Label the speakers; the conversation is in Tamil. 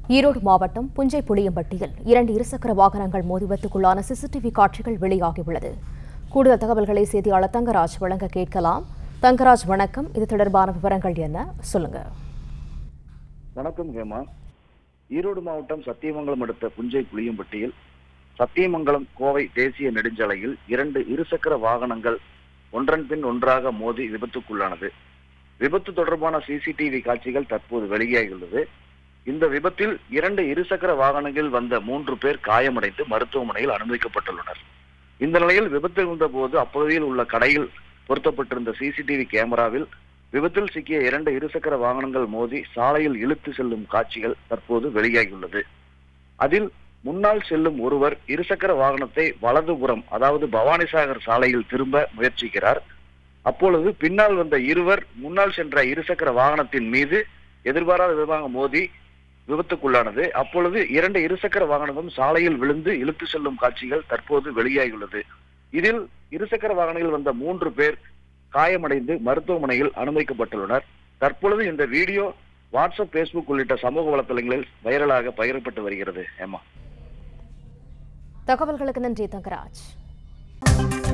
Speaker 1: ஈரோடு மாவட்டம் புஞ்சை புளியம்பட்டியில் இரண்டு இருசக்கர வாகனங்கள் மோதி விபத்துக்குள்ளான சிசிடிவி காட்சிகள் வெளியாகியுள்ளது கூடுதல் தகவல்களை செய்தியாளர் தங்கராஜ் வழங்க கேட்கலாம் தங்கராஜ் வணக்கம் இது தொடர்பான விவரங்கள் என்ன சொல்லுங்க
Speaker 2: வணக்கம் ஹேமா ஈரோடு மாவட்டம் சத்தியமங்கலம் அடுத்த புஞ்சை புளியம்பட்டியில் சத்தியமங்கலம் கோவை தேசிய நெடுஞ்சாலையில் இரண்டு இருசக்கர வாகனங்கள் ஒன்றன் பின் ஒன்றாக மோதி விபத்துக்குள்ளானது விபத்து தொடர்பான சிசிடிவி காட்சிகள் தற்போது வெளியாகியுள்ளது இந்த விபத்தில் இரண்டு இருசக்கர வாகனங்களில் வந்த மூன்று பேர் காயமடைந்து மருத்துவமனையில் அனுமதிக்கப்பட்டுள்ளனர் இந்த நிலையில் விபத்து இருந்த போது அப்பகுதியில் உள்ள கடையில் பொருத்தப்பட்டிருந்த சிசிடிவி கேமராவில் விபத்தில் சிக்கிய இரண்டு இருசக்கர வாகனங்கள் மோதி சாலையில் இழுத்து செல்லும் காட்சிகள் தற்போது வெளியாகியுள்ளது அதில் முன்னால் செல்லும் ஒருவர் இருசக்கர வாகனத்தை வலதுபுறம் அதாவது பவானிசாகர் சாலையில் திரும்ப முயற்சிக்கிறார் அப்பொழுது பின்னால் வந்த இருவர் முன்னால் சென்ற இருசக்கர வாகனத்தின் மீது எதிர்பாராத விதமாக மோதி விபத்துக்குள்ளானது அப்பொழுது இரண்டு இருசக்கர வாகனங்களும் சாலையில் விழுந்து இழுத்து செல்லும் காட்சிகள் தற்போது வெளியாகியுள்ளது இதில் இருசக்கர வாகனங்களில் வந்த மூன்று பேர் காயமடைந்து மருத்துவமனையில் அனுமதிக்கப்பட்டுள்ளனர் தற்பொழுது இந்த வீடியோ வாட்ஸ்அப் பேஸ்புக் உள்ளிட்ட சமூக வலைதளங்களில் வைரலாக பகிரப்பட்டு வருகிறது ஏமா
Speaker 1: தகவல்களுக்கு நன்றி தங்கராஜ்